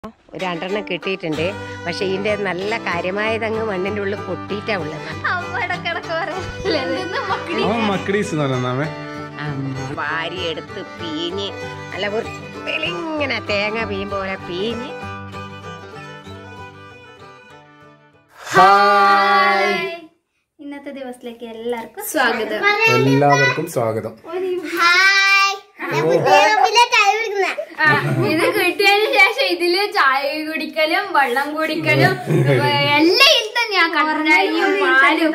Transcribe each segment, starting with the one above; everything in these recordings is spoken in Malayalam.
ഒരു രണ്ടെണ്ണം കിട്ടിയിട്ടുണ്ട് പക്ഷെ ഇതിന്റെ നല്ല കാര്യമായതങ്ങ് മണ്ണിന്റെ ഉള്ളിൽ പൊട്ടിയിട്ടാ ഉള്ളത് അമ്മ ഇടക്കിടക്ക് പറയാം അവൻ മക്കടീസ് എന്ന് പറയുന്നവൻ വാരി എടുത്ത് പീഞ്ഞ് നല്ല വൃത്തിയിൽ ഇങ്ങനെ തേങ്ങ പീയും പോലെ പീഞ്ഞ് ഹായ് ഇന്നത്തെ ദിവസത്തിലേക്ക് എല്ലാവർക്കും സ്വാഗതം എല്ലാവർക്കും സ്വാഗതം ഇത് കിട്ടിയതിന് ശേഷം ഇതില് ചായ കുടിക്കലും വെള്ളം കുടിക്കലും എല്ലാം ഇത് തന്നെയാ കട്ടനായും പാലും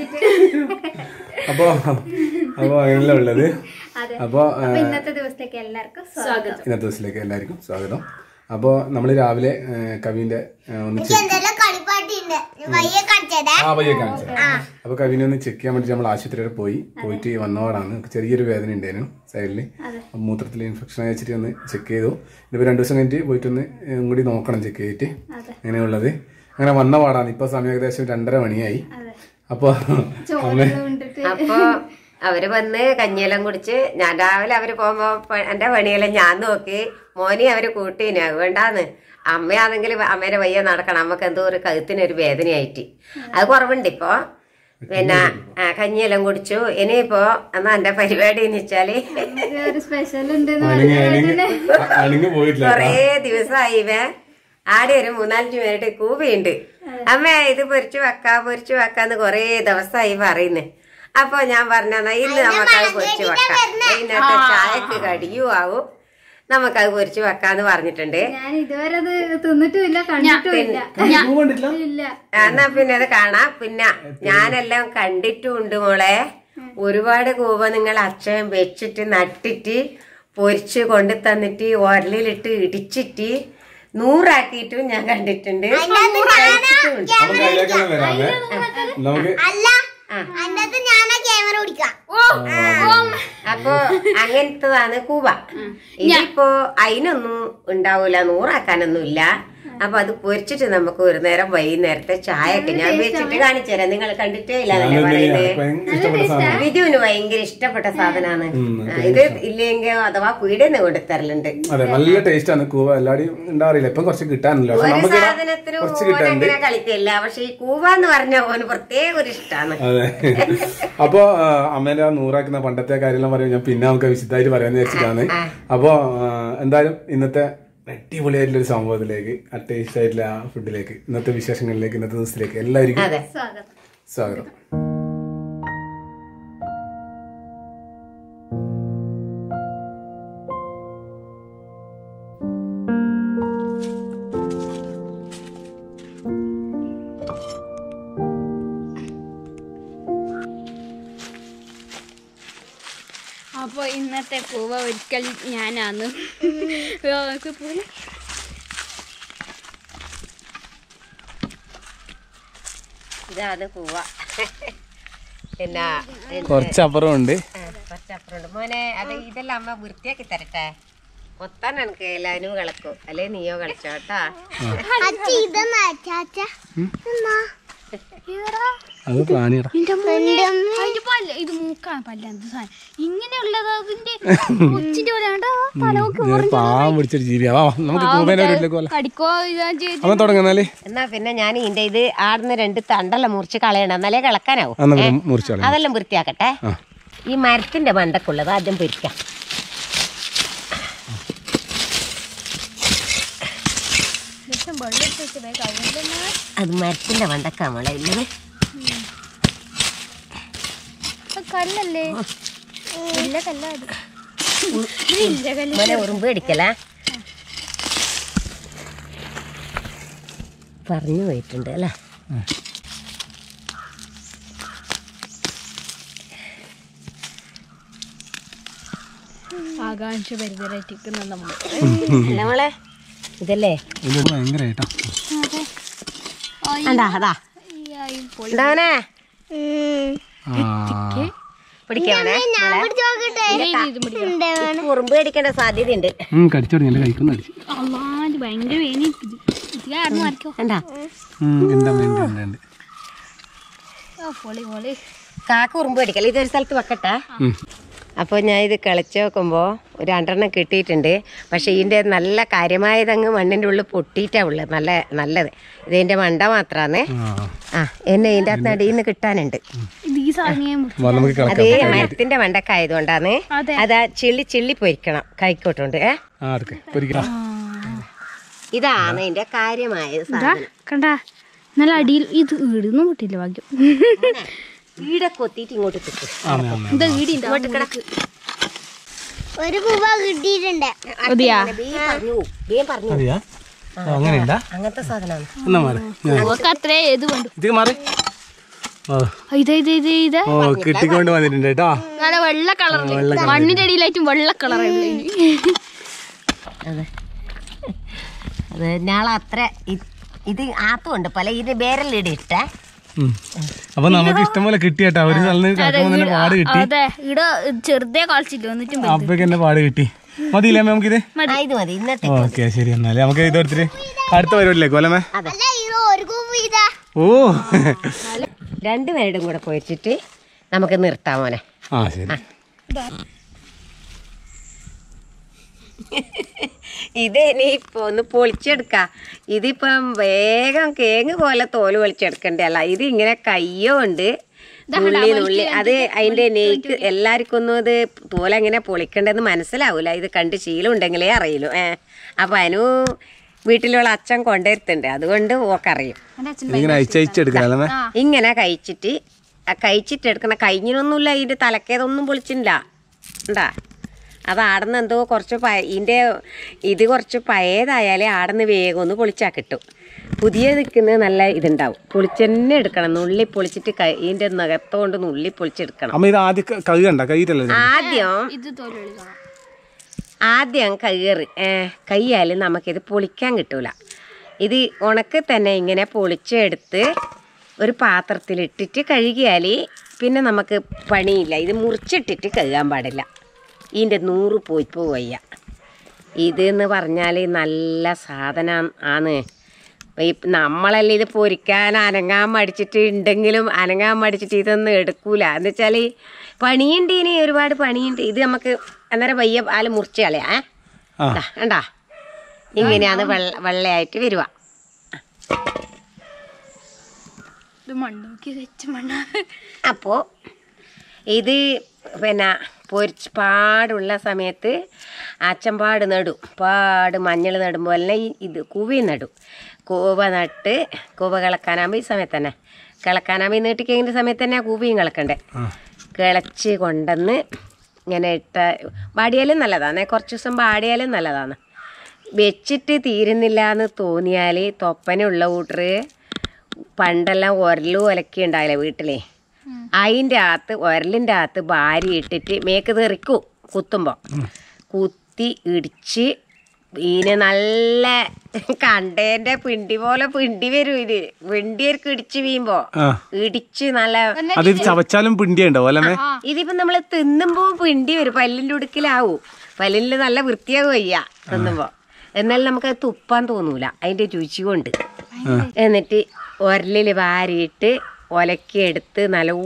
അപ്പോ അപ്പോ അങ്ങനെയല്ല ഉള്ളത് അതെ അപ്പോ ആ, അപ്പൊ ഇന്നത്തെ ദിവസത്തേക്ക് എല്ലാവർക്കും സ്വാഗതം ഇന്നത്തെ ദിവസത്തിലേക്ക് എല്ലാവർക്കും സ്വാഗതം അപ്പോ നമ്മള് രാവിലെ ആ, കവിന്റെ ആ, ഒന്ന് ചെക്ക് ആ പയ്യെ കാണിച്ചത് അപ്പൊ കവിനെ ഒന്ന് ചെക്ക് ചെയ്യാൻ വേണ്ടി നമ്മൾ ആശുപത്രി വരെ പോയി പോയിട്ട് വന്നവരാണ് ചെറിയൊരു വേദന ഉണ്ടായിരുന്നു സൈഡില് മൂത്രത്തിൽ ഇൻഫെക്ഷൻ അയച്ചിട്ട് ഒന്ന് ചെക്ക് ചെയ്തു ഇനിയിപ്പോ രണ്ടു ദിവസം കഴിഞ്ഞിട്ട് പോയിട്ട് ഒന്ന് ഉം കൂടി നോക്കണം ചെക്ക് ചെയ്തിട്ട് അതെ. അങ്ങനെയുള്ളത് അങ്ങനെ വന്ന പാടാണ് ഇപ്പൊ സമയം ഏകദേശം രണ്ടര മണിയായി അതെ അപ്പൊ അമ്മ കൊണ്ടിട്ട് അപ്പൊ അവര് വന്ന് കഞ്ഞിയെല്ലാം കുടിച്ച് ഞാൻ രാവിലെ അവര് പോകുമ്പോ പ- എന്റെ പണിയെല്ലാം ഞാൻ നോക്കി മോനെ അവര് കൂട്ടീന് അതുകൊണ്ടാന്ന് അമ്മയാണെങ്കിൽ അമ്മേരെ വയ്യ നടക്കണം അമ്മക്ക് എന്തോ ഒരു കഴുത്തിനൊരു വേദനയായിട്ട് അത് കുറവുണ്ട് ഇപ്പൊ പിന്നെ ആ, കഞ്ഞിയെല്ലാം കുടിച്ചു ഇനിയിപ്പോ എന്നാ എന്റെ പരിപാടി എന്ന് വെച്ചാല് ഒരു സ്പെഷ്യൽ ഉണ്ട് അണുങ്ങി അണുങ്ങി അണുങ്ങി പോയിട്ടില്ല കൊറേ ദിവസമായി ഇവേ ആടെ ഒരു മൂന്നാലഞ്ച് പേരുടെ കൂവയുണ്ട് അമ്മ ഇത് പൊരിച്ചു വെക്കാ പൊരിച്ചു വെക്കാന്ന് കൊറേ ദിവസമായി പറയുന്നേ അപ്പൊ ഞാൻ പറഞ്ഞാ ഇന്ന് നമുക്കത് പൊരിച്ചു വെക്കാം വൈകുന്നേരത്തെ ചായക്ക് കടിയും ആവും നമുക്കത് പൊരിച്ചു വെക്കാന്ന് പറഞ്ഞിട്ടുണ്ട് ഞാൻ ഇതുവരെ അത് തിന്നിട്ടുമില്ല കണ്ടിട്ടുമില്ല ഇല്ല എന്നാ പിന്നെ അത് കാണാം പിന്നെ ഞാനെല്ലാം കണ്ടിട്ടുമുണ്ട് മോളെ ഒരുപാട് കൂവ നിങ്ങൾ അച്ഛൻ വെച്ചിട്ട് നട്ടിട്ട് പൊരിച്ച് കൊണ്ടു തന്നിട്ട് ഉരലിലിട്ട് ഇടിച്ചിട്ട് നൂറാക്കിയിട്ടും ഞാൻ കണ്ടിട്ടുണ്ട് കഴിച്ചിട്ടുമുണ്ട്. നമുക്ക് അതിലേക്കാണ് വരാമേ നമുക്ക് അപ്പൊ അങ്ങനത്തതാണ് കൂവ ഇതിപ്പോ അതിനൊന്നും ഉണ്ടാവൂല നൂറാക്കാനൊന്നും ഇല്ല അപ്പൊ അത് പൊരിച്ചിട്ട് നമുക്ക് ഒരു നേരം വൈകുന്നേരത്തെ ചായക്ക് ഞാൻ വെച്ചിട്ട് കാണിച്ചു തരാം നിങ്ങൾ കണ്ടിട്ടേ ഇല്ല എന്നല്ലേ പറയുന്നത് ഭയങ്കര ഇഷ്ടപ്പെട്ട സാധനം വിജുവിന് ഭയങ്കര ഇഷ്ടപ്പെട്ട സാധനമാണ് ഇത് ഇല്ലെങ്കിൽ അഥവാ പീടിയെന്ന് കൊണ്ടുത്തരലുണ്ട് അതെ നല്ല ടേസ്റ്റ് ആണ് കൂവ എല്ലാടെയും ഉണ്ടാറില്ല ഇപ്പം കുറച്ച് കിട്ടാനില്ല പക്ഷെ ഒരു നമുക്ക് സാധനത്തിന് കുറച്ച് ഓൻ കിട്ടാനുണ്ട് അങ്ങനെ കളിക്കില്ല പക്ഷെ ഈ കൂവ എന്ന് പറഞ്ഞ ഓന് പ്രത്യേക ഒരു ഇഷ്ടമാണ് അതെ അപ്പൊ ആ, അമ്മേന്റെ ആ നൂറാക്കുന്ന പണ്ടത്തെ കാര്യമെല്ലാം പറയും ഞാൻ പിന്നെ നമുക്ക് വിശദമായിട്ട് പറയാന്ന് വെച്ചിട്ടാണ് അപ്പൊ ആ, എന്തായാലും ഇന്നത്തെ അടിപൊളിയായിട്ടുള്ള ഒരു സംഭവത്തിലേക്ക് ആ ടേസ്റ്റ് ആയിട്ടുള്ള ആ ഫുഡിലേക്ക് ഇന്നത്തെ വിശേഷങ്ങളിലേക്ക് ഇന്നത്തെ ദിവസത്തിലേക്ക് എല്ലാവർക്കും അതെ സ്വാഗതം സ്വാഗതം അപ്പൊ ഇന്നത്തെ പൂവ ഒരിക്കൽ ഞാനാണ് പോലെ ഇതാണ് കൂവ പിന്നെ കുറച്ചപ്പുറം ഉണ്ട് ആ, കുറച്ചപ്പുറമുണ്ട് മോനെ അത് ഇതെല്ലാം അമ്മ വൃത്തിയാക്കി തരട്ടെ മൊത്തം എനിക്ക് എല്ലാവരും കളിക്കും അല്ലെ നീയോ കളിച്ചോ കേട്ടാ അത് പ്രാണിയടാ അതിന്റെ പല്ല് ഇത് മൂക്കാണ് പല്ല എന്ത് സാധനം ഇങ്ങനെയുള്ളത് അതിന്റെ കൊച്ചിന്റെ പോലെ കണ്ടോ തലമൊക്കെ പാവം പിടിച്ചൊരു ജീവിയാ വാ, നമുക്ക് കൂവേനെ ഒരു ഇതിലേക്ക് പോലെ കടിക്കോ ഇതാ ചെയ്ത് അമ്മ തുടങ്ങുന്നാല് എന്നാ പിന്നെ ഞാൻ ഇതിന്റെ ഇത് ആടുന്ന രണ്ട് തണ്ടെല്ലാം മുറിച്ച് കളയണം എന്നാലേ കളക്കാനാവും അന്ന് മുറിച്ചോളാം അതെല്ലാം വൃത്തിയാക്കട്ടെ ആ. ഈ മരത്തിന്റെ മണ്ടക്കുള്ളത് ആദ്യം പൊരിക്കാം അത് മരത്തിന്റെ മണ്ടക്കാ മോളെ ഇല്ലേ കല്ലല്ലേ ഇല്ല കല്ല അത് ഇല്ല കല്ല് മോനെ ഉറുമ്പ് അടിക്കല പറഞ്ഞു പോയിട്ടുണ്ട് അല്ലേ ആകാംക്ഷ പരിതരായിട്ടിരിക്കുന്ന നമ്മൾ അല്ല മോളെ ഇതല്ലേ ഇത് ഭയങ്കരമായിട്ടാ അതാ അതാ എന്താവനെ ആ പിടിക്കാവനെ ഉറുമ്പ് അടിക്കേണ്ട സാധ്യതയുണ്ട് കടിച്ചു തുടങ്ങി എന്റെ കൈക്കൊന്നും അടിച്ചു അള്ളാന്റെ ഭയങ്കര വേദന ഇത് കാരണം ആർക്കോ എന്താ ഉണ്ട് ഉണ്ട് ഉണ്ട് ഉണ്ട് പൊളി പൊളി കാക്ക ഉറുമ്പ് അടിക്കല ഇതൊരു സ്ഥലത്ത് വെക്കട്ടെ അപ്പോൾ ഞാൻ ഇത് കിളച്ച് നോക്കുമ്പോൾ ഒരു രണ്ടെണ്ണം കിട്ടിയിട്ടുണ്ട് പക്ഷേ ഇതിൻ്റെ നല്ല കാര്യമായതങ്ങ് മണ്ണിൻ്റെ ഉള്ളിൽ പൊട്ടിയിട്ടാണ് ഉള്ളത് നല്ല നല്ലത് ഇതിൻ്റെ മണ്ട മാത്രമാണ് ആ എന്നെ ഇതിൻ്റെ അകത്ത് അടിയിൽ നിന്ന് കിട്ടാനുണ്ട് ഇത് ഈ സാധനം ഞാൻ മുറിച്ചു. വാ, നമുക്ക് അത് കിളക്കാം മരത്തിൻ്റെ മണ്ടൊക്കെ ആയതുകൊണ്ടാണ് അതെ. അതാ ചിള്ളി ചിള്ളി പൊരിക്കണം കൈക്കോട്ടുണ്ട് ഏ ആ എടുക്ക് പൊരിക്കാം ഇതാണ് ഇതിൻ്റെ കാര്യമായ ഇതാ സാധനം കണ്ട നല്ല അടിയിൽ ഇത് ഈടുന്നു പൊട്ടില്ല ഭാഗ്യം ഈടെ കൊത്തിയിട്ട് ഇങ്ങോട്ട് കിട്ടും ആമേ ആമേ ഇത് ഈടിണ്ട് ഒരു പൂവ കിട്ടിയിട്ടുണ്ട് അതെയാ വേഗം പറഞ്ഞു വേഗം പറഞ്ഞു അറിയാ അങ്ങനെയുണ്ടാ അങ്ങനത്തെ സാധനമാണ് എന്നാ മാറി നമുക്ക് അത്രേ ഏത് വേണ്ടു ഇത് മാറി ഓ ഇത് ഇത് ഇത് ഇത് ഓ കിട്ടിക്കൊണ്ട് വന്നിട്ടുണ്ട് കേട്ടോ നല്ല വെള്ള കളറിൽ മണ്ണിന്റെ അടിയിലായിട്ടും വെള്ള കളറാണ് അതെ അത് ഞാളെ അത്ര ഇ- ഇത് ആത്തുണ്ട് പല ഇത് വേറെല്ലാം ഇട്ടേ ഉം. അപ്പൊ നമുക്ക് ഇഷ്ടം പോലെ കിട്ടി കേട്ടോ ഒരു സ്ഥലത്ത് നിന്ന് കിടക്കുമ്പോ തന്നെ പാട് കിട്ടി അതെ ഇവിടെ ചെറുതേ കളിച്ചില്ല എന്നിട്ടും അപ്പൊക്കെ എന്നെ പാട് കിട്ടി മതിയില്ലേ അമ്മേ നമുക്കിത് ആ, ഇത് മതി ഇന്നത്തെ ഓക്കെ ശരി എന്നാലേ നമുക്ക് ഇത് എടുത്തിട്ട് അടുത്ത പരിപാടിയിലേക്ക് അല്ലേ അതെ അല്ല ഇത് ഒരു പൂവ് ഇതാ ഓ രണ്ടുപേരുടെയും കൂടെ പൊരിച്ചിട്ട് നമുക്ക് നിർത്താം മോനെ ആ ശരി ഇത് ഇനിയിപ്പോ ഒന്ന് പൊളിച്ചെടുക്ക ഇതിപ്പം വേഗം കേങ്ങ് പോലെ തോല് പൊളിച്ചെടുക്കണ്ടല്ല ഇത് ഇങ്ങനെ കയ്യോണ്ട് നുള്ളി നുള്ളി അത് അതിന്റെ നെയ്ക്ക് എല്ലാവർക്കും ഒന്നും ഇത് തോലെങ്ങനെ പൊളിക്കണ്ടെന്ന് മനസ്സിലാവൂല ഇത് കണ്ട് ശീലം ഉണ്ടെങ്കിലേ അറിയുള്ളൂ ഏ അപ്പൊ അനു വീട്ടിലുള്ള അച്ഛൻ കൊണ്ടുവരുത്തുണ്ട് അതുകൊണ്ട് ഓക്കറിയും ഇങ്ങനെ അയച്ചയച്ചെടുക്കാം അല്ലേ ഇങ്ങനെ കഴിച്ചിട്ട് ആ കഴിച്ചിട്ട് എടുക്കണ കഴിഞ്ഞിനൊന്നുമില്ല ഇതിൻ്റെ തലക്കേതൊന്നും പൊളിച്ചില്ല ഉണ്ടാ അത് ആടുന്ന് എന്തോ കുറച്ച് പ ഇതിൻ്റെ ഇത് കുറച്ച് പഴയതായാലേ ആടുന്ന് വേഗം ഒന്ന് പൊളിച്ചാൽ കിട്ടും പുതിയ നിൽക്കുന്നത് നല്ല ഇതുണ്ടാവും പൊളിച്ചെന്നെ എടുക്കണം നുള്ളി പൊളിച്ചിട്ട് കൈ ഇതിൻ്റെ നഖത്തോണ്ട് നുള്ളി പൊളിച്ചെടുക്കണം അമ്മ ഇത് ആദ്യം കഴുകണ്ട കൈയിട്ടല്ലേ ഇത്? ആദ്യം ഇത് തോല് കളിക്കണം ആദ്യം കയ്യേറ് കയ്യാൽ നമുക്കിത് പൊളിക്കാൻ കിട്ടൂല ഇത് ഉണക്ക് തന്നെ ഇങ്ങനെ പൊളിച്ചെടുത്ത് ഒരു പാത്രത്തിലിട്ടിട്ട് കഴുകിയാൽ പിന്നെ നമുക്ക് പണിയില്ല ഇത് മുറിച്ചിട്ടിട്ട് കഴുകാൻ പാടില്ല ഇതിൻ്റെ നൂറ് പോയി പോവയ്യ ഇതെന്ന് പറഞ്ഞാൽ നല്ല സാധനം ആണ് ഈ നമ്മളല്ലേ ഇത് പൊരിക്കാൻ അനങ്ങാൻ മടിച്ചിട്ട് ഉണ്ടെങ്കിലും അനങ്ങാൻ മടിച്ചിട്ട് ഇതൊന്നും എടുക്കൂല എന്ന് വെച്ചാൽ പണിയുണ്ട് ഇനി ഒരുപാട് പണിയുണ്ട് ഇത് നമുക്ക് അന്നേരം വയ്യ പാല് മുറിച്ച് കളയാ ഏ? ആ ദാ, കണ്ടാ ഇങ്ങനെയാണ് വെള്ള വെള്ളയായിട്ട് വരുക ഇത് മണ്ണോക്കി വെച്ച മണ്ണ അപ്പോൾ ഇത് പിന്നെ പൊരിച്ച് പാടുള്ള സമയത്ത് അച്ഛൻ പാട് നടും പാട് മഞ്ഞൾ നടുമ്പോൾ എല്ലാം ഈ ഇത് കൂവി നടും കൂവ നട്ട് കൂവ കിളക്കാനാകുമ്പോൾ ഈ സമയത്ത് തന്നെ കിളക്കാനാകുമ്പോൾ നീട്ടിക്കഴിഞ്ഞ സമയത്ത് തന്നെ കൂവിയും കിളക്കണ്ടേ കിളച്ച് കൊണ്ടുവന്ന് ഇങ്ങനെ ഇട്ട വാടിയാലും നല്ലതാണ് കുറച്ച് ദിവസം വാടിയാലും നല്ലതാണ് വെച്ചിട്ട് തീരുന്നില്ല എന്ന് തോന്നിയാൽ തൊപ്പനുള്ള കൂട്ടർ പണ്ടെല്ലാം ഉരലും ഒലക്കി ഉണ്ടായില്ലേ വീട്ടിലെ അതിൻ്റെ അകത്ത് ഉരലിൻ്റെ അകത്ത് ഭാര്യ ഇട്ടിട്ട് മേക്ക് തെറിക്കും കുത്തുമ്പോൾ കുത്തി ഇടിച്ച് ഇതിന് നല്ല കണ്ടേൻ്റെ പിണ്ടി പോലെ പിണ്ടി വരും ഇത് പിണ്ടിയൊക്കെ ഇടിച്ച് വീഴുമ്പോ ആ ഇടിച്ച് നല്ല അത് ഇത് ചവച്ചാലും പിണ്ടിയ ഉണ്ടാവും അല്ലേ ഇതിപ്പോ നമ്മൾ തിന്നുമ്പോ പിണ്ടി വരും പല്ലിൻ്റെ ഉടുക്കിലാവും പല്ലിൽ നല്ല വൃത്തിയാകും വയ്യ തിന്നുമ്പോ എന്നാൽ നമുക്കത് തുപ്പാൻ തോന്നൂല അതിന്റെ രുചി കൊണ്ട് എന്നിട്ട് ഉരലിൽ വാരിയിട്ട് ഒലക്കിയെടുത്ത്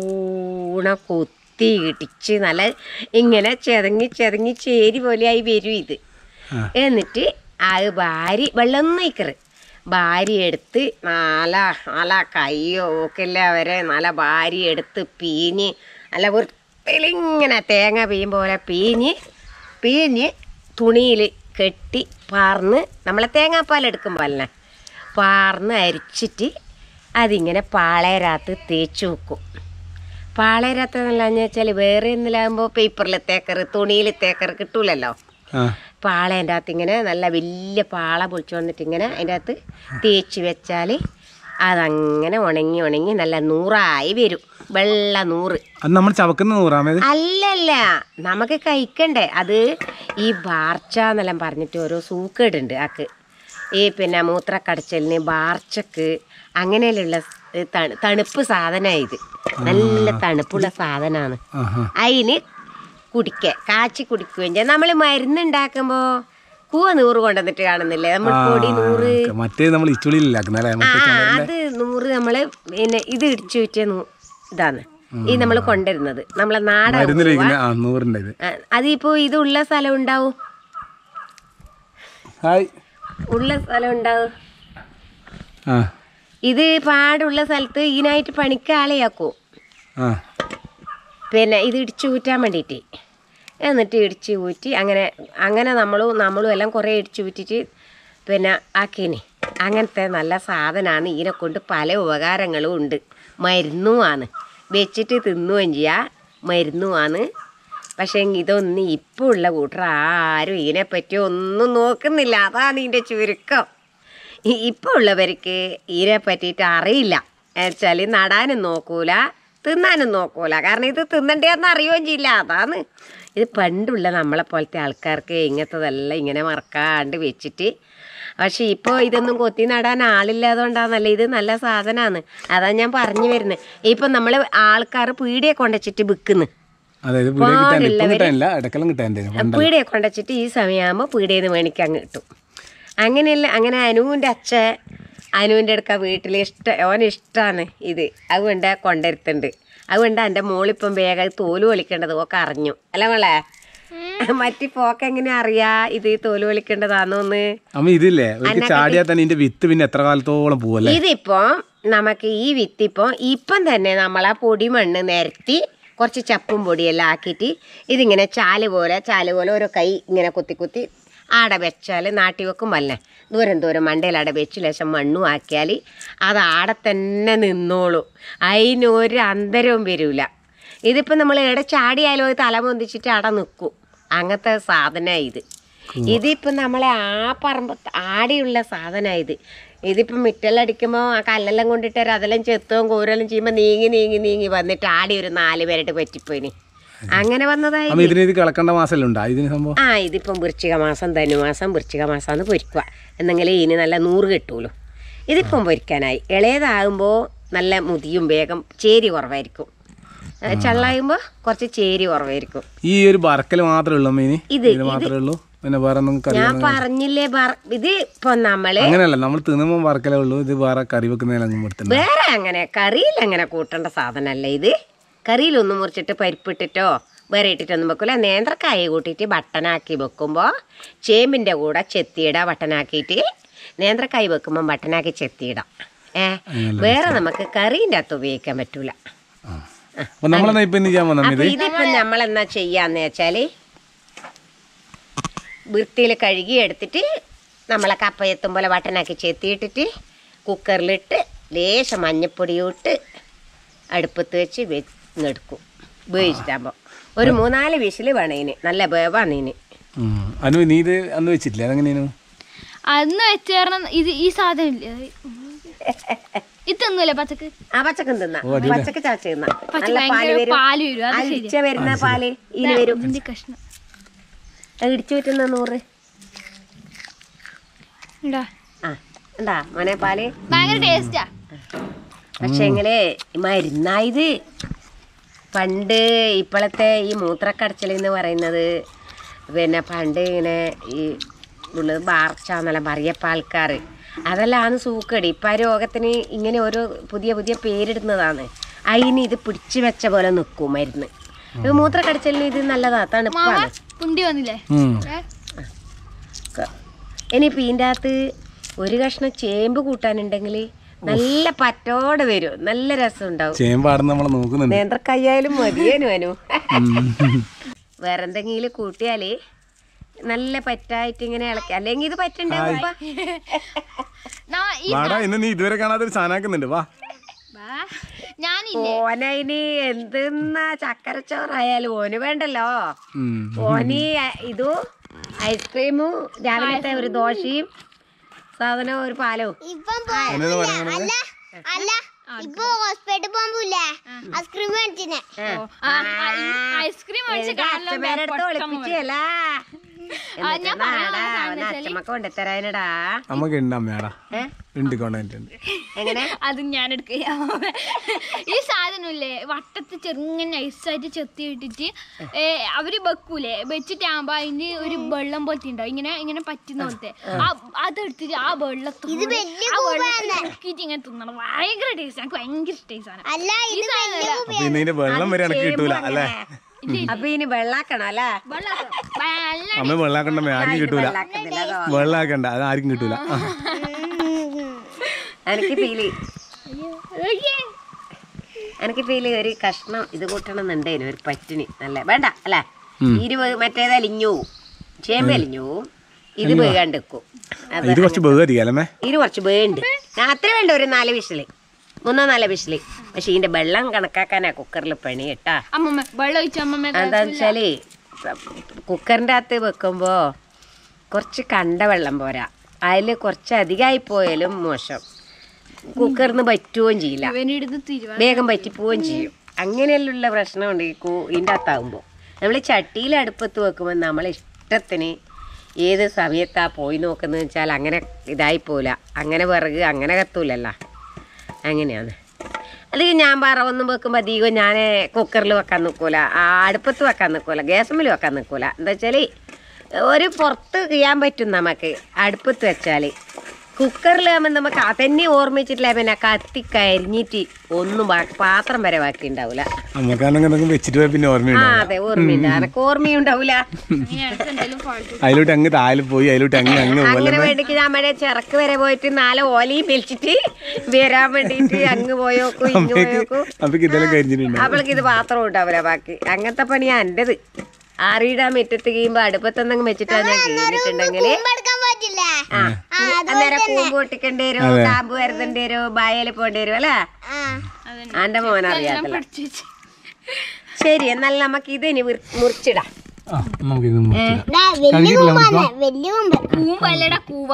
നല്ലോണം കൊത്തി ഇടിച്ച് നല്ല ഇങ്ങനെ ചെതങ്ങി ചെതങ്ങി ചേരി പോലെയായി വരും ഇത് എന്നിട്ട് അത് ഭാരി വെള്ളം നയിക്കറ് ഭാരി എടുത്ത് നല്ല നല്ല കയ്യോ ഒക്കെ അവരെ നല്ല ഭാരി എടുത്ത് പീഞ്ഞ് നല്ല വൃത്തിയിലിങ്ങനെ തേങ്ങ പീയും പോലെ പീഞ്ഞ് പീഞ്ഞ് തുണിയിൽ കെട്ടി പാർന്ന് നമ്മളെ തേങ്ങാപ്പാൽ എടുക്കുമ്പോൾ അല്ലേ പാർന്ന് അരിച്ചിട്ട് അതിങ്ങനെ പാളയരാത്ത് തേച്ച് വെക്കും പാളയരാത്ത് എന്നല്ലാന്ന് വെച്ചാൽ വേറെ എന്തിലാകുമ്പോൾ പേപ്പറിൽ തേക്കറ് തുണിയിൽ തേക്കറ് കിട്ടൂലല്ലോ ആ പാളേൻ്റെ അകത്ത് ഇങ്ങനെ നല്ല വലിയ പാള പൊളിച്ചു വന്നിട്ട് ഇങ്ങനെ അതിൻ്റെ അകത്ത് തേച്ച് വെച്ചാൽ അതങ്ങനെ ഉണങ്ങി ഉണങ്ങി നല്ല നൂറായി വരും വെള്ള നൂറ് അത് നമ്മൾ ചവക്കുന്ന നൂറാമേത് അല്ലല്ല നമുക്ക് കഴിക്കണ്ടേ അത് ഈ ബാർച്ച എന്നെല്ലാം പറഞ്ഞിട്ട് ഓരോ സൂക്കേടുണ്ട് ആക്ക് ഈ പിന്നെ മൂത്രക്കടച്ചലിന് ബാർച്ചക്ക് അങ്ങനെയുള്ള തണു തണുപ്പ് സാധനമാണ് ഇത് നല്ല തണുപ്പുള്ള സാധനമാണ് ആഹാ അതിന് കുടിക്ക കാച്ചി കുടിക്കുകയും ചെയ്യാം നമ്മൾ മരുന്നുണ്ടാക്കുമ്പോൾ കൂവ നൂറ് കൊണ്ടുവന്നിട്ട് കാണുന്നില്ലേ നമ്മൾ പൊടി നൂറ് മറ്റേ നമ്മൾ ഇച്ചുളിയിലാക്കുന്ന അല്ലേ ആ മറ്റേ അത് നൂറ് നമ്മൾ പിന്നെ ഇത് ഇടിച്ചു വെച്ച നൂ ഇതാണ് ഈ നമ്മൾ കൊണ്ടുവരുന്നത് നമ്മളെ നാടൻ മരുന്ന് കഴിക്കുന്ന ആ നൂറിൻ്റെ ഇത് ആ, അതിപ്പോ ഇത് ഉള്ള സ്ഥലം ഉണ്ടാവും ഹായ് ഉള്ള സ്ഥലം ഉണ്ടാവും ആ ഇത് പാടുള്ള സ്ഥലത്ത് ഇതിനായിട്ട് പണിക്ക് ആളെയാക്കൂ ആ പിന്നെ ഇത് ഇടിച്ചു ഊറ്റാൻ വേണ്ടിയിട്ട് എന്നിട്ട് ഇടിച്ച് ഊറ്റി അങ്ങനെ അങ്ങനെ നമ്മളും നമ്മളും എല്ലാം കുറേ ഇടിച്ചു ഊറ്റിട്ട് പിന്നെ ആക്കീനി അങ്ങനത്തെ നല്ല സാധനമാണ് ഇതിനെ കൊണ്ട് പല ഉപകാരങ്ങളും ഉണ്ട് മരുന്നുമാണ് വെച്ചിട്ട് തിന്നുകയും ചെയ്യാം മരുന്നുമാണ് പക്ഷേ ഇതൊന്നും ഇപ്പോൾ ഉള്ള കൂട്ടർ ആരും ഇതിനെപ്പറ്റി ഒന്നും നോക്കുന്നില്ല അതാണ് ഇതിൻ്റെ ചുരുക്കം ഈ- ഇപ്പോൾ ഉള്ളവർക്ക് ഇതിനെ പറ്റിയിട്ട് അറിയില്ല വെച്ചാൽ നടാനും നോക്കൂല തിന്നാനും നോക്കൂല കാരണം ഇത് തിന്നണ്ടേന്ന് അറിയുകയും ചെയ്യില്ല അതാണ് ഇത് പണ്ടുള്ള നമ്മളെ പോലത്തെ ആൾക്കാർക്ക് ഇങ്ങനത്തതെല്ലാം ഇങ്ങനെ മറക്കാണ്ട് വെച്ചിട്ട് പക്ഷെ ഇപ്പോൾ ഇതൊന്നും കൊത്തി നടാൻ ആളില്ലാതുകൊണ്ടാന്നല്ല ഇത് നല്ല സാധനമാണ് അതാ ഞാൻ പറഞ്ഞു വരുന്നത് ഇപ്പം നമ്മൾ ആൾക്കാർ പീടിയെ കൊണ്ടുവച്ചിട്ട് വിൽക്കുന്നു അതായത് വീഡിയോ കിട്ടാൻ ഇപ്പം കിട്ടാനില്ല ഇടക്കെല്ലാം കിട്ടാൻ പീടിയെ കൊണ്ടുവച്ചിട്ട് ഈ സമയമാകുമ്പോൾ പീടിയിൽ നിന്ന് മേടിക്കാൻ കിട്ടും അങ്ങനെയല്ല അങ്ങനെ അനുവിൻ്റെ അച്ഛൻ അനുവിൻ്റെ അടുക്ക വീട്ടിൽ ഇഷ്ട ഓന് ഇഷ്ടമാണ് ഇത് അതുകൊണ്ട് കൊണ്ടുവരുത്തുണ്ട് അതുകൊണ്ട് എൻ്റെ മോളിപ്പം വേഗം തോല് വലിക്കേണ്ടത് ഒക്കെ അറിഞ്ഞു അല്ല മോളെ മറ്റു പോക്ക് എങ്ങനെ അറിയാ ഇത് തോല് വലിക്കേണ്ടതാണോന്ന് അമ്മ ഇതില്ലേ ഒരു ചാടിയാൽ തന്നെ ഇതിന്റെ വിത്ത് പിന്നെ എത്ര കാലത്തോളം പോവല്ലേ ഇതിപ്പോ നമുക്ക് ഈ വിത്തിപ്പോ ഇപ്പം തന്നെ നമ്മൾ ആ പൊടി മണ്ണ് നിരത്തി കുറച്ച് ചപ്പും പൊടിയെല്ലാം ആക്കിയിട്ട് ഇതിങ്ങനെ ചാല് പോലെ ചാല് പോലെ ഓരോ കൈ ഇങ്ങനെ കുത്തി കുത്തി ആടെ വെച്ചാൽ നാട്ടി വെക്കുമല്ലേ ദൂരം ദൂരം മണ്ടയിൽ ആടെ വെച്ച് ലേശം മണ്ണും ആക്കിയാൽ അത് ആടെ തന്നെ നിന്നോളൂ അതിനൊരു അന്തരവും വരില്ല ഇതിപ്പോൾ നമ്മൾ എവിടെ ചാടിയാലോ അത് തല പൊന്തിച്ചിട്ട് അവിടെ നിൽക്കും അങ്ങനത്തെ സാധനമാണ് ഇത് ഇതിപ്പം നമ്മളെ ആ പറമ്പ് ആടിയുള്ള സാധനമാണ് ഇത് ഇതിപ്പം മിറ്റലടിക്കുമ്പോൾ ആ കല്ലെല്ലാം കൊണ്ടിട്ട് അതെല്ലാം ചെത്തവും കൂരെല്ലാം ചെയ്യുമ്പോൾ നീങ്ങി നീങ്ങി നീങ്ങി വന്നിട്ട് ആടി ഒരു നാല് പേരായിട്ട് പറ്റിപ്പോയിനി അങ്ങനെ വന്നതായി അമ്മ ഇതിന് ഇത് കിളക്കേണ്ട മാസമല്ല ഉണ്ടാ ഇതിന് സംഭവം ആ ഇതിപ്പം വൃശ്ചിക മാസം ധനുമാസം വൃശ്ചിക മാസമാണ് പൊരിക്കുക എന്നെങ്കിലേ ഇനി നല്ല നൂറ് കിട്ടുള്ളൂ ഇതിപ്പം പൊരിക്കാനായി ഇളയതാകുമ്പോൾ നല്ല മുതിയും വേഗം ചേരി കുറവായിരിക്കും ഏ, ചള്ളാകുമ്പോൾ കുറച്ച് ചേരി കുറവായിരിക്കും ഈ ഒരു ബറക്കൽ മാത്രമേ ഉള്ളൂ അമ്മ ഇനി ഇത് ഇത് മാത്രമേ ഉള്ളൂ പിന്നെ വേറെ ഒന്നും കറി ഞാൻ പറഞ്ഞില്ലേ ബർ- ഇത് ഇപ്പൊ നമ്മള് അങ്ങനെയല്ല നമ്മൾ തിന്നുമ്പോൾ വറക്കലേ ഉള്ളൂ ഇത് വേറെ കറി വെക്കുന്നതിലൊന്നും കൊടുത്തില്ല വേറെ അങ്ങനെ കറിയിൽ അങ്ങനെ കൂട്ടേണ്ട സാധനമല്ല ഇത് കറിയിലൊന്നും മുറിച്ചിട്ട് പരിപ്പിട്ടിട്ടോ വേറെ ഇട്ടിട്ടൊന്നും വെക്കില്ല നേന്ത്രക്കായ കൂട്ടിയിട്ട് ബട്ടനാക്കി വെക്കുമ്പോൾ ചേമ്പിൻ്റെ കൂടെ ചെത്തിയിടാം ബട്ടനാക്കിയിട്ട് നേന്ത്രക്കായ വെക്കുമ്പോൾ ബട്ടനാക്കി ചെത്തിയിടാം ഏ വേറെ നമുക്ക് കറീൻ്റെ അകത്ത് ഉപയോഗിക്കാൻ പറ്റൂല അപ്പൊ നമ്മളെന്നാ ഇപ്പൊ ഇന്ന് ചെയ്യാൻ വന്ന അപ്പൊ ഇതിപ്പോ നമ്മൾ എന്നാ ചെയ്യാന്ന് വെച്ചാല് വൃത്തിയിൽ കഴുകി എടുത്തിട്ട് നമ്മളെ കപ്പയത്തും പോലെ വട്ടനാക്കി ചെത്തിയിട്ടിട്ട് കുക്കറിലിട്ട് ലേശം മഞ്ഞപ്പൊടി ഇട്ട് അടുപ്പത്ത് വെച്ച് വെച്ചെടുക്കും വേവിച്ചിട്ടാകുമ്പോൾ ഒരു മൂന്നാല് വിസിൽ വേണം ഇതിന് നല്ല വേവാണ് ഇതിന് അനു നീ ഇത് അന്ന് വെച്ചിട്ടില്ലേ അതെങ്ങനെയാണ് അന്ന് വെച്ചേർന്ന ഇത് ഈ സാധനം ഇല്ലേ ഇത് തിന്നൂല്ലേ പച്ചക്ക് ആ പച്ചക്കും തിന്നാ പച്ചക്ക് ചാച്ച തിന്നാ പച്ച നല്ല പാല് ഭയങ്കര വരും പാല് വരും അത് ശരി അരിച്ച വരുന്ന പാല് ഇതിന് വരും ഇതിന്റെ കഷ്ണം അത് ഇടിച്ചു പറ്റുന്ന നൂറ് ഇടാ ആ ഉണ്ടാ മോനെ പാല് ഭയങ്കര ടേസ്റ്റാ പക്ഷെ എങ്കിലേ മരുന്നായത് പണ്ട് ഇപ്പോഴത്തെ ഈ മൂത്രക്കടച്ചിൽ എന്ന് പറയുന്നത് പിന്നെ പണ്ട് ഇങ്ങനെ ഈ ഉള്ളത് ബാർച്ചാന്നെല്ലാം പറയപ്പ ആൾക്കാർ അതെല്ലാം സൂക്കടി ഇപ്പം ആ രോഗത്തിന് ഇങ്ങനെ ഓരോ പുതിയ പുതിയ പേരിടുന്നതാണ് അതിന് ഇത് പിടിച്ചു വെച്ച പോലെ നിൽക്കും മരുന്ന് ഇത് മൂത്രക്കടച്ചിലിന് ഇത് നല്ലതാ മാമ തണുപ്പാണ് പുണ്ടി വന്നില്ലേ ഏ? ക- ഇനിയിപ്പോൾ ഇതിൻ്റെ അകത്ത് ഒരു കഷ്ണം ചേമ്പ് കൂട്ടാനുണ്ടെങ്കിൽ നല്ല പറ്റോടെ വരും നല്ല രസം ഉണ്ടാവും ചേമ്പാടുന്ന് നമ്മളെ നോക്കുന്നുണ്ട് നേന്ത്രക്കയ്യായാലും മതിയേനു അനു വേറെന്തെങ്കിലും കൂട്ടിയാല് നല്ല പറ്റായിട്ട് ഇങ്ങനെ ഇളക്കി അല്ലെങ്കിൽ ഇത് പറ്റണ്ടേ ഉപ്പ? നാ- ഈ- വാടാ ഇന്ന് നീ ഇതുവരെ കാണാതെ ഒരു സാധനാക്കുന്നുണ്ട് വാ ബാ. ഞാനില്ലേ ഓനതിന് എന്തെന്നാ ചക്കരച്ചോറായാലും ഓന് വേണ്ടല്ലോ ഉം. ഓന് ഇതു ഐസ്ക്രീമും രാവിലത്തെ ഒരു ദോശയും സാധനം ഒരു പാലവും ഇപ്പം എന്നതാ പറയുന്നത് അല്ല അല്ല ഇപ്പൊ ഹോസ്പിറ്റലിൽ പോകുമ്പോലെ ഐസ്ക്രീം മേടിച്ചിനെ ആ, ആ, ഈ ഐസ്ക്രീം മേടിച്ച് കാണാൻ അച്ഛന്മാരടുത്ത് ഒളിപ്പിച്ചല്ല എന്നിട്ട് നാടാ, അവന് അച്ഛമ്മക്ക് കൊണ്ടുത്തരാനടാ നമുക്ക് ഉണ്ട് അമ്മയാടാ ഏ? ഉണ്ട് കൊണ്ടുവന്നിട്ടുണ്ട് എങ്ങനെ അത് ഞാൻ എടുക്കുക ഈ സാധനമില്ലേ വട്ടത്ത് ചെറുങ്ങനെ നൈസായിട്ട് ചെത്തി ഇട്ടിട്ട് ഏ, അവര് വെക്കൂലേ വെച്ചിട്ടാകുമ്പോ അതിന് ഒരു വെള്ളം പോലത്തെ ഉണ്ടാവും ഇങ്ങനെ ഇങ്ങനെ പറ്റുന്ന പോലത്തെ ആ അതെടുത്തിട്ട് ആ വെള്ളത്തിൽ ആ വെള്ളത്തിൽ മുക്കിയിട്ട് ഇങ്ങനെ തിന്നണം ഭയങ്കര ടേസ്റ്റ് എനിക്ക് ഭയങ്കര ടേസ്റ്റ് ആണ് അല്ല ഇത് വലിയ അപ്പൊ ഇന്ന് ഇതിന്റെ വെള്ളം വരെ എനിക്ക് കിട്ടൂല അല്ലേ അപ്പൊ ഇനി വെള്ളാക്കണം അല്ലേ വെള്ളം നല്ല അമ്മ വെള്ളാക്കണ്ട അമ്മ ആർക്കും കിട്ടൂല വെള്ളാക്കുന്നില്ല അതോ. വെള്ളാക്കണ്ട അത് ആർക്കും കിട്ടൂല ആ. എനിക്ക് ഫീല് എനിക്ക് ഫീല് ഒരു കഷ്ണം ഇത് കൂട്ടണം എന്നുണ്ടേനു ഒരു പറ്റിന് നല്ല വേണ്ട അല്ലേ ഇരു മറ്റേത് അലിഞ്ഞു പോവും ചേമ്പ് അലിഞ്ഞു പോവും ഇത് വേഗാണ്ട് വെക്കും അത് ഇത് കുറച്ച് ബഹുമതി അല്ലേ ഇത് കുറച്ച് വേണ്ട രാത്രി വേണ്ട ഒരു നാല് വിഷില് മൂന്നോ നാല് വിഷില് പക്ഷെ ഇതിന്റെ വെള്ളം കണക്കാക്കാനാ കുക്കറിൽ പണി കേട്ടാ അമ്മമ്മ വെള്ളം ഒഴിച്ച അമ്മമ്മ എന്താന്ന് വെച്ചാല് കുക്കറിൻ്റെ അകത്ത് വെക്കുമ്പോ കുറച്ച് കണ്ട വെള്ളം പോരാ അതിൽ കുറച്ച് അധികമായി പോയാലും മോശം കുക്കറിന്ന് പറ്റുകയും ചെയ്യില്ല ഇവനെടുത്ത് തിരുവാ വേഗം പറ്റിപ്പോവുകയും ചെയ്യും അങ്ങനെയുള്ള പ്രശ്നമുണ്ട് ഈ കൂ ഇതിൻ്റെ അകത്താകുമ്പോൾ നമ്മൾ ചട്ടിയിൽ അടുപ്പത്ത് വെക്കുമ്പോൾ നമ്മളെ ഇഷ്ടത്തിന് ഏത് സമയത്താ പോയി നോക്കുന്നത് വെച്ചാൽ അങ്ങനെ ഇതായി പോവില്ല അങ്ങനെ വിറക് അങ്ങനെ കത്തൂലല്ല അങ്ങനെയാണ് അല്ലെങ്കിൽ ഞാൻ പറവൊന്നും വെക്കുമ്പോൾ അധികം ഞാൻ കുക്കറിൽ വെക്കാൻ നിൽക്കൂല ആ അടുപ്പത്ത് വെക്കാൻ നിൽക്കൂല ഗ്യാസുമ്മിൽ വെക്കാൻ നിൽക്കൂല എന്താ വെച്ചാൽ ഒരു പുറത്ത് ചെയ്യാൻ പറ്റും നമുക്ക് അടുപ്പത്ത് വെച്ചാൽ കുക്കറിൽ ആകുമ്പോൾ നമുക്ക് അതന്നെ ഓർമ്മിച്ചിട്ടില്ല പിന്നെ കത്തി കരിഞ്ഞിട്ട് ഒന്നും ബാക്കി പാത്രം വരെ ബാക്കി ഉണ്ടാവില്ല നമുക്കാണെങ്കിൽ എന്തെങ്കിലും വെച്ചിട്ട് പോയാൽ പിന്നെ ആ ഓർമ്മയുണ്ടോ അതെ ഓർമ്മയുണ്ട് എനക്ക് ഓർമ്മയുണ്ടാവില്ല അങ്ങനെയാണ് എന്തെങ്കിലും fault. അതിലോട്ട് അങ്ങ് താഴെ പോയി അതിലോട്ട് അങ്ങ് അങ്ങ് പോലെ അങ്ങനെ വേണ്ടിക്ക് നമ്മുടെ ചിറക്ക് വരെ പോയിട്ട് നാല് ഓലയും വലിച്ചിട്ട് വരാൻ വേണ്ടിയിട്ട് അങ്ങ് പോയോക്കും ഇങ്ങ് പോയോക്കും അപ്പൊ ഇതെല്ലാം കരിഞ്ഞിട്ടുണ്ട് അവൾക്ക് ഇത് പാത്രം ഉണ്ടാവില്ല ബാക്കി അങ്ങനത്തെ പണിയാ എന്റേത് ആറിയിടാൻ മുറ്റത്ത് കഴിയുമ്പോ അടുപ്പത്തെന്തെങ്കിലും വെച്ചിട്ടാ ഞാൻ കഴിഞ്ഞിട്ടുണ്ടെങ്കിൽ എടുക്കാൻ പറ്റില്ല ആ അന്നേരം കൂമ്പ് പൊട്ടിക്കേണ്ടി വരും കാമ്പ് വരുത്തേണ്ടി വരും ബായയിൽ പോകേണ്ടി വരും അല്ലേ ആ എന്റെ മോൻ അറിയാത്തല്ല പഠിച്ച് വെച്ച്. ശരി എന്നാൽ നമുക്ക് ഇത് ഇനി വിർ- മുറിച്ചിടാം ആ നമുക്കിത് മുറിച്ചിടാം. ദാ, വലിയ കൂമ്പാണ് വലിയ കൂമ്പ് കൂമ്പല്ലടാ കൂവ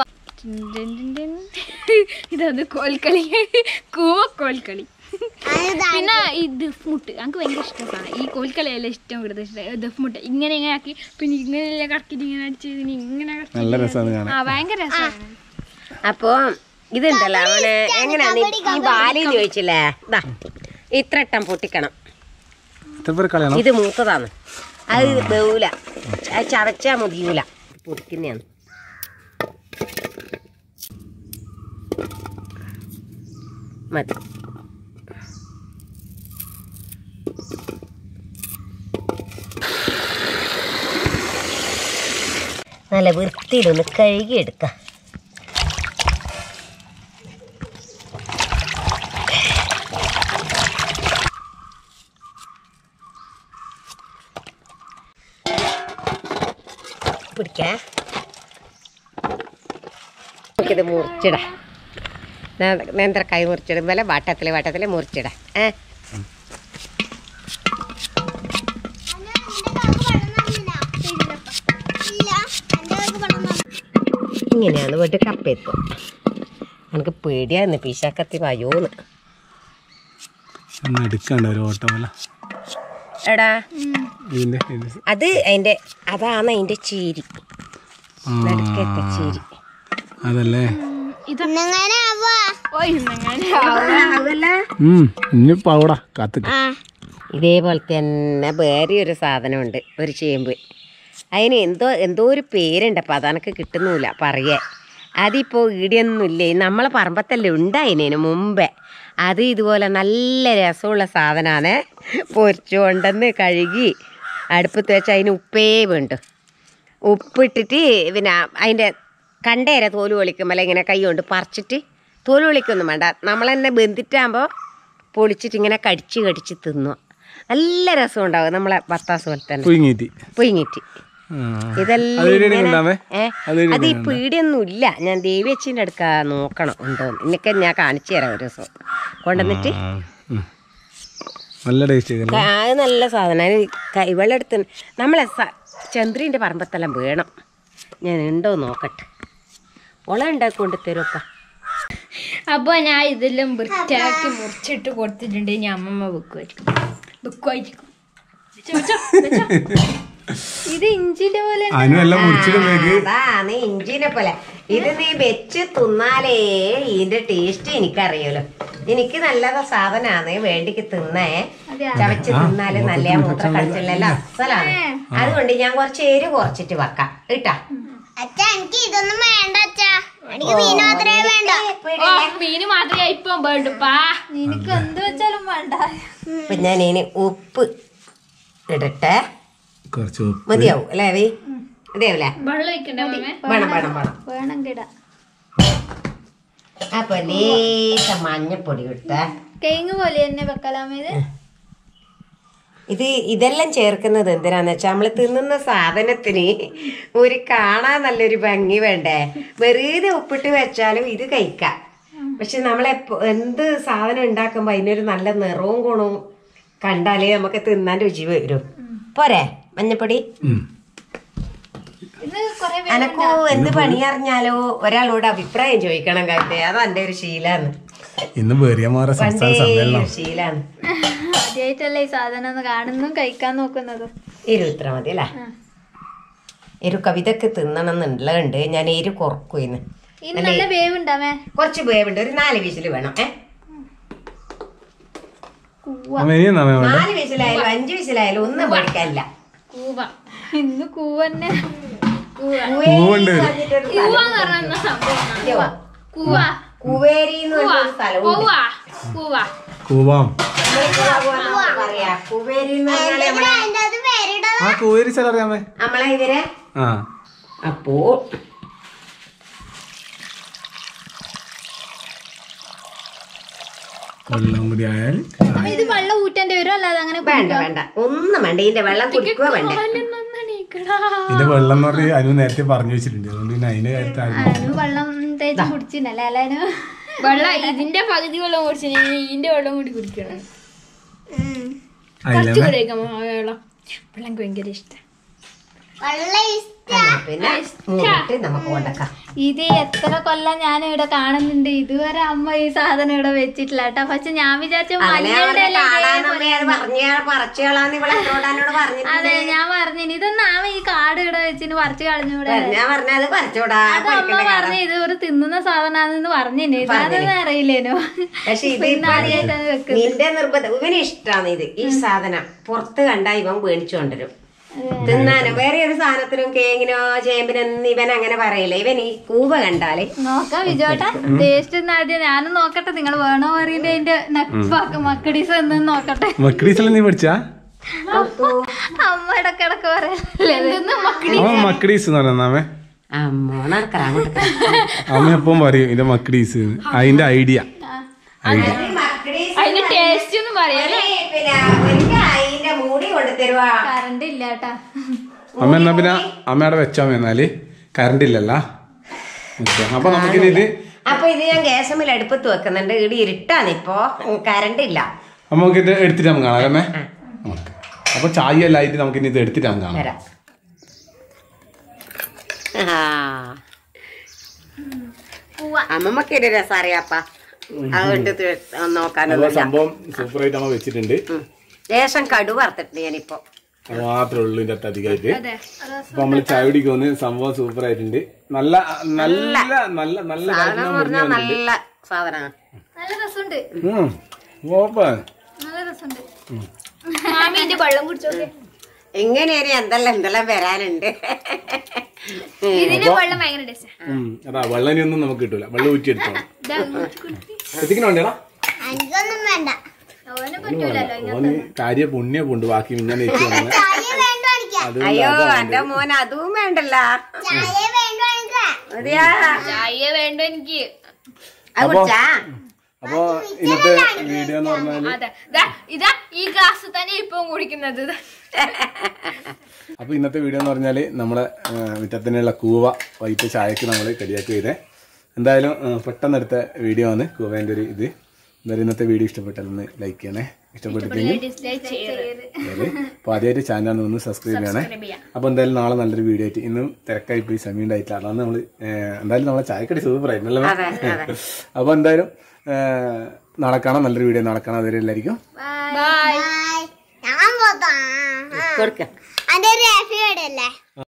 ഇതാണ് കോൽക്കളി കൂവ കോൽക്കളി പിന്നെ ഈ ദഫ്മുട്ട് എനിക്ക് ഭയങ്കര ഇഷ്ടമാണ് ഈ കോൽക്കളിയെല്ലാം ഇഷ്ടം കൂടുതൽ ഇഷ്ടം ദഫ്മുട്ട് ഇങ്ങനെ ഇങ്ങനെ ആക്കി പിന്നെ ഇങ്ങനെ കറക്കിട്ട് ഇങ്ങനെ അടിച്ച് ഇങ്ങനെ ഇങ്ങനെ കറക്കി നല്ല രസമാണ് കാണാൻ ആ ഭയങ്കര രസമാണ് അപ്പൊ ഇതുണ്ടല്ലോ അവന് എങ്ങനെയാ നീ ഈ ബാലിന്ന് ചോദിച്ചില്ലേ ഇതാ ഇത്ര ഇട്ടം പൊട്ടിക്കണം എത്ര പേർ കളയണം ഇത് മൂത്തതാണ് അത് ബഹൂല അത് ചതച്ചാ മുതിയൂല പൊടിക്കുന്നതാണ് മതി നല്ല വൃത്തിയിലൊന്ന് കഴുകിയെടുക്കാം പിടിക്കേ നമുക്കിത് മുറിച്ചിടാം നേന്ത്രക്കായ് മുറിച്ചിടുമ്പോൾ വട്ടത്തിൽ വട്ടത്തിൽ മുറിച്ചിടാം ഏ ഇങ്ങനെയാണ് വീട്ടിൽ കപ്പെത്തും എനിക്ക് പേടിയാന്ന് പീശാക്കത്തി വായോന്ന് ഒന്ന് എടുക്കണ്ട ഒരു ഓട്ടോ പോലെ എടാ ഇതിന്റെ ഇത് അത് അതിൻ്റെ അതാണ് അതിൻ്റെ ചീരി ആ, നടുക്കത്തെ ചീരി അതല്ലേ ഇന്നങ്ങനെ ആവാ ഓ ഇന്നങ്ങനെ ഉം ഇനി പൗടാ കാത്ത് ആ ഇതേപോലെ തന്നെ വേറെ ഒരു സാധനമുണ്ട് ഒരു ചേമ്പ് അതിന് എന്തോ എന്തോ ഒരു പേരുണ്ട് അപ്പം അതെനക്ക് കിട്ടുന്നില്ല പറയേ അതിപ്പോൾ ഈടിയൊന്നുമില്ലേ നമ്മളെ പറമ്പത്തല്ലേ ഉണ്ടായിനേന് മുമ്പേ അത് ഇതുപോലെ നല്ല രസമുള്ള സാധനമാണ് പൊരിച്ചു കൊണ്ടുവന്ന് കഴുകി അടുപ്പത്ത് വെച്ച് അതിന് ഉപ്പേ വേണ്ടു ഉപ്പിട്ടിട്ട് പിന്നെ അതിൻ്റെ കണ്ടേരെ തോല് പൊളിക്കുമ്പോൾ ഇങ്ങനെ കൈ കൊണ്ട് പറിച്ചിട്ട് തോല് പൊളിക്കൊന്നും വേണ്ട നമ്മൾ തന്നെ ബന്ധിട്ടാകുമ്പോൾ പൊളിച്ചിട്ട് ഇങ്ങനെ കടിച്ച് കടിച്ച് തിന്നു നല്ല രസം ഉണ്ടാവും നമ്മളെ ബത്താസ് പോലെ തന്നെ പുഴുങ്ങിയിട്ട് പുഴുങ്ങിട്ട് ആ. ഇതെല്ലാം അത് ഇങ്ങനെ- ഉണ്ടാവേ ഏ? അത് അത് ഈ പീടിയൊന്നും ഇല്ല ഞാൻ ദേവിയച്ചിൻ്റെ അടുക്ക നോക്കണം ഉണ്ടോന്ന് എനിക്ക് ഞാൻ കാണിച്ചു തരാം ഒരു ദിവസം കൊണ്ടുവന്നിട്ട് ആ, ഉം. നല്ല ടേസ്റ്റ് ചെയ്തല്ലേ ക- അത് നല്ല സാധനം ഇവളെടുത്ത് നമ്മളെ സ- ചന്ദ്രീൻ്റെ പറമ്പത്തെല്ലാം വേണം ഞാൻ ഉണ്ടോ നോക്കട്ടെ ഓളെ ഉണ്ടാക്കി കൊണ്ട് തരുമപ്പ അപ്പൊ ഞാൻ ഇതെല്ലാം വൃത്തിയാക്കി മുറിച്ചിട്ട് കൊടുത്തിട്ടുണ്ട് ഇനി അമ്മമ്മ വെക്കുമായിരിക്കും വെക്കുമായിരിക്കും വെച്ചോ, വെച്ചോ, വെച്ചോ. ഇത് ഇഞ്ചിന്റെ പോലെ അനു എല്ലാം മുറിച്ചിടുമ്പോഴേക്ക് അതാണ് ഇഞ്ചിനെ പോലെ ഇത് നീ വെച്ച് തിന്നാലേ ഇതിന്റെ ടേസ്റ്റ് എനിക്കറിയൂലോ എനിക്ക് നല്ല സാധനാണ് വേണ്ടിക്ക് തിന്നേ ചവച്ച് തിന്നാല് നല്ല മൂത്ര കടിച്ചില്ലല്ലോ അസലാണ് അതുകൊണ്ട് ഞാൻ കുറച്ച് എരി കുറച്ചിട്ട് വെക്കാം കേട്ടാ അച്ഛാ എനിക്ക് ഇതൊന്നും വേണ്ട അച്ഛാ എനിക്ക് മീൻ മാത്രമേ വേണ്ട ഓ മീന് മാത്രമേ ഇപ്പം വേണ്ടുപ്പാ നിനക്ക് എന്ത് വെച്ചാലും വേണ്ട അപ്പൊ ഞാൻ ഇതിന് ഉപ്പ് ഇടട്ടെ കുറച്ച് ഉപ്പ്. മതിയാവും അല്ലേ അവി മതിയാവൂലേ വെള്ളം ഒഴിക്കണ്ടേ മാമേ വേണം വേണം വേണം വേണം കിട അപ്പൊ ലേശ മഞ്ഞപ്പൊടി ഇട്ടേ കേങ്ങ് പോലെ തന്നെ വെക്കലാമേത് ഇത് ഇതെല്ലാം ചേർക്കുന്നത് എന്തിനാന്ന് വെച്ചാൽ നമ്മൾ തിന്നുന്ന സാധനത്തിന് ഒരു കാണാൻ നല്ലൊരു ഭംഗി വേണ്ടേ വെറുതെ ഉപ്പിട്ട് വെച്ചാലും ഇത് കഴിക്കാം പക്ഷെ നമ്മളെപ്പോ എന്ത് സാധനം ഉണ്ടാക്കുമ്പോ അതിനൊരു നല്ല നിറവും ഗുണവും കണ്ടാലേ നമുക്ക് തിന്നാൻ രുചി വരും പോരെ മഞ്ഞപ്പൊടി ഉം. ഇത് കൊറേ എനക്കോ എന്ത് പണി അറിഞ്ഞാലോ ഒരാളോട് അഭിപ്രായം ചോദിക്കണം കാര്യത്തെ അത് എന്റെ ഒരു ശീലാണ് ഇന്ന് ബെറിയമാരെ പണ്ടേ സംസ്ഥാന സമ്മേളനം ഒരു ശീലാണ് ആദ്യമായിട്ടല്ലേ ഈ സാധനം ഒന്ന് കാണുന്നു കഴിക്കാൻ നോക്കുന്നത് എരു ഇത്ര മതി അല്ലേ എരു കവിതക്ക് തിന്നണം എന്നുള്ളതുണ്ട് ഞാൻ എരു കുറക്കുന്ന് ഇത് നല്ല വേവ് ഉണ്ടാമേ കുറച്ച് വേവുണ്ട് ഒരു നാല് വിസിൽ വേണം ഏ അമ്മ ഇനി എന്നാ വേണ്ടേ നാല് വിസിലായാലും അഞ്ച് വിസിലായാലും ഒന്നും പഠിക്കാനില്ല കൂവ ഇന്ന് കൂവന്നെ പൂവുണ്ട് കൂവന്ന് പറഞ്ഞ സംഭവം കൂവ കുവേരി എന്ന് പറഞ്ഞൊരു സ്ഥലമുണ്ട് കൂവ കൂവ കൂവാം നമ്മള് പറയാ കുവേരി എന്ന് പറഞ്ഞാല് നമ്മളെ അതിന്റെ അത് പേരിടാ ആ കൂവേരി സ്ഥലം അറിയാമേ നമ്മളെ ഇവരെ ആ അപ്പോ വെള്ളം കൂടി ആയാൽ അപ്പൊ ഇത് വെള്ളം ഊറ്റേണ്ടി വരും അല്ലാതെ അങ്ങനെ വേണ്ട വേണ്ട ഒന്നും വേണ്ട ഇതിന്റെ വെള്ളം കുടിക്കുക വേണ്ട ഇതിന്റെ വെള്ളം എന്ന് പറഞ്ഞ് അനു നേരത്തെ പറഞ്ഞു വെച്ചിട്ടുണ്ട് അതുകൊണ്ട് പിന്നെ അതിന്റെ കാര്യത്തിൽ ആരും അനു വെള്ളം തേച്ച് കുടിച്ചിനല്ലേ അല്ലാനു വെള്ളം ഇതിന്റെ പകുതി വെള്ളം കുടിച്ചു ഇതിന്റെ വെള്ളം കൂടി കുടിക്കണം അതിലമ്മേ കുറച്ചുകൂടെ വെള്ളം വെള്ളം എനിക്ക് ഭയങ്കര ഇഷ്ടം വെള്ളം ഇഷ്ട എന്നാ പിന്നെ മൂന്നിട്ട് നമുക്ക് കൊണ്ടക്കാം ഇത് എത്ര കൊല്ലം ഞാൻ ഇവിടെ കാണുന്നുണ്ട് ഇതുവരെ അമ്മ ഈ സാധനം ഇവിടെ വെച്ചിട്ടില്ല കേട്ടോ പക്ഷെ ഞാൻ വിചാരിച്ച അതിനെ മഞ്ഞളുടെ ഇല കാണാനമ്മേ അത് പറഞ്ഞ പറിച്ചുകളാന്ന് ഇവിടെ എന്നോട് എന്നോട് പറഞ്ഞിട്ടുണ്ട് അതെ ഞാൻ പറഞ്ഞു ഇതൊന്നും ആമ ഈ കാട് ഇവിടെ വെച്ചിന് പറിച്ചു കളഞ്ഞൂടെ ഞാൻ പറഞ്ഞത് പറിച്ചോടാ അത് അമ്മ പറഞ്ഞു ഇത് ഒരു തിന്നുന്ന സാധനാണെന്ന് പറഞ്ഞിന് ഇതാണെന്ന് അറിയില്ലേനോ പക്ഷെ ഇത് ഇന്ന് ആദ്യമായിട്ടാണ് വെക്കുന്നത് നിന്റെ നിർബന്ധം ഇവന് ഇഷ്ടാണ് ഇത് ഈ സാധനം പുറത്ത് കണ്ടാ ഇവൻ മേടിച്ചു കൊണ്ടുവരും തിന്നാനും വേറെ ഒരു സാധനത്തിനും കേങ്ങിനോ ചേമ്പിനൊന്നും ഇവൻ അങ്ങനെ പറയില്ല ഇവൻ ഈ കൂവ കണ്ടാല് നോക്കാം വിജോട്ടാ ടേസ്റ്റ് ആദ്യം ഞാനും നോക്കട്ടെ നിങ്ങൾ വേണോ അറിയതിന്റെ മക്കടീസ് എന്ന് നോക്കട്ടെ മക്കടീസെല്ലാം നീ പഠിച്ചാ അമ്മ ഇടക്കിടക്ക് പറയല്ലേ അവൻ മക്കടീസ് എന്ന് പറയുന്നാമേ അമ്മോ നടക്കറ അങ്ങോട്ട് അമ്മ എപ്പം പറയും ഇതിന്റെ മക്കടീസ് അതിന്റെ ഐഡിയ ഐഡിയ അതിന്റെ ടേസ്റ്റ് ഒന്നും പറയാ പിന്നെ എനിക്ക് അതിന്റെ മൂടി കൊണ്ടു തരുവാ കറണ്ട് ഇല്ല കേട്ടാ അമ്മ എന്നാ പിന്നെ അമ്മയുടെ വെച്ചാ എന്നാല് കറണ്ട് ഇല്ലല്ല ഓക്കെ അപ്പൊ നമുക്കിനി ഇത് അപ്പൊ ഇത് ഞാൻ ഗ്യാസമ്മിൽ അടുപ്പത്ത് വെക്കുന്നുണ്ട് ഇവിടെ ഇരുട്ടാണ് ഇപ്പോ കറണ്ട് ഇല്ല അപ്പൊ നമുക്കിത് എടുത്തിട്ട് നമുക്ക് കാണാം അല്ലേ ഓക്കെ അപ്പൊ ചായ എല്ലാം ആയിട്ട് നമുക്കിനി ഇത് എടുത്തിട്ട് നമുക്ക് കാണാം വരാം അമ്മമ്മക്ക് ഒരു രസം അറിയാപ്പ അതുകൊണ്ട് തി- അപ്പൊ നോക്കാനൊന്നുമില്ല സംഭവം സൂപ്പർ ആയിട്ട് അമ്മ വെച്ചിട്ടുണ്ട് ഉം. ലേശം കടു വറുത്തിട്ടുണ്ട് ഞാനിപ്പോ അത് മാത്രമേ ഉള്ളൂ ഇതിന്റെ അകത്ത് അധികമായിട്ട് അപ്പൊ നമ്മള് ചായ കുടിക്കൊന്ന് സംഭവം സൂപ്പർ ആയിട്ടുണ്ട് നല്ല നല്ല നല്ല നല്ല സാധനം കാര്യങ്ങൾ പറഞ്ഞാൽ മുറിഞ്ഞ് നല്ല സാധനമാണ് നല്ല രസമുണ്ട് ഉം. ഓപ്പൺ നല്ല രസമുണ്ട് മാമിന്റെ വെള്ളം കുടിച്ചോക്കെ എങ്ങനെയാണ് എന്തെല്ലാം എന്തെല്ലാം വരാനുണ്ട് ഇതിന്റെ വെള്ളം ഭയങ്കര ടേസ്റ്റ് ഉം. അതാ വെള്ളം ഒന്നും നമുക്ക് കിട്ടൂല വെള്ളം ഊറ്റി എടുത്തോളാം എത്തിക്കണോണ്ടേടാ എനിക്കൊന്നും വേണ്ട ഓനെ പറ്റൂലല്ലോ ഓന് കാര്യ പുണ്യ കൊണ്ട് ബാക്കി മിഞ്ഞാൻ വെച്ച് വന്നെ ചായ വേണ്ട എനിക്ക് അതുകൊണ്ട് അയ്യോ അതാ എന്റെ മോൻ അതും വേണ്ടല്ല ചായ വേണ്ട എനിക്ക് മതിയാ ചായ വേണ്ട എനിക്ക് അത് കുടിച്ചാ അപ്പൊ ഇന്നത്തെ വീഡിയോ എന്ന് പറഞ്ഞാല് അതെ ദാ, ഇതാ ഈ ഗ്ലാസ് തന്നെ ഇപ്പം കുടിക്കുന്നത് അപ്പൊ ഇന്നത്തെ വീഡിയോ എന്ന് പറഞ്ഞാല് നമ്മളെ ആ, മുറ്റത്തിനുള്ള കൂവ വൈകിട്ട് ചായക്ക് നമ്മൾ കടിയാക്കി ചെയ്തേ എന്തായാലും ആ, പെട്ടെന്ന് എടുത്ത വീഡിയോ ആണ് കൂവേന്റെ ഒരു ഇത് എന്തായാലും ഇന്നത്തെ വീഡിയോ ഇഷ്ടപ്പെട്ടാലൊന്ന് ലൈക്ക് ചെയ്യണേ ഇഷ്ടപ്പെട്ടിട്ടെങ്കിൽ ഡിസ്ലൈക്ക് ചെയ്യരുത് അതെ അപ്പോൾ ആദ്യമായിട്ട് ചാനൽ ഒന്ന് സബ്സ്ക്രൈബ് ചെയ്യണേ അപ്പോൾ എന്തായാലും നാളെ നല്ലൊരു വീഡിയോ ആയിട്ട് ഇന്നും തിരക്കായി പോയി സമയം ഉണ്ടായിട്ടില്ല അതാണ് നമ്മൾ എന്തായാലും നമ്മളെ ചായക്കടി സൂപ്പർ ആയിരുന്നല്ലോ അപ്പോൾ എന്തായാലും ഏ, നാളെ കാണാം നല്ലൊരു വീഡിയോ നാളെ കാണാം അതുവരെ എല്ലാവർക്കും ബൈ ഞാൻ പോത്താ കൊടുക്ക അന്റെ ഒരു ഹാപ്പി ബർത്ത്ഡേ അല്ലേ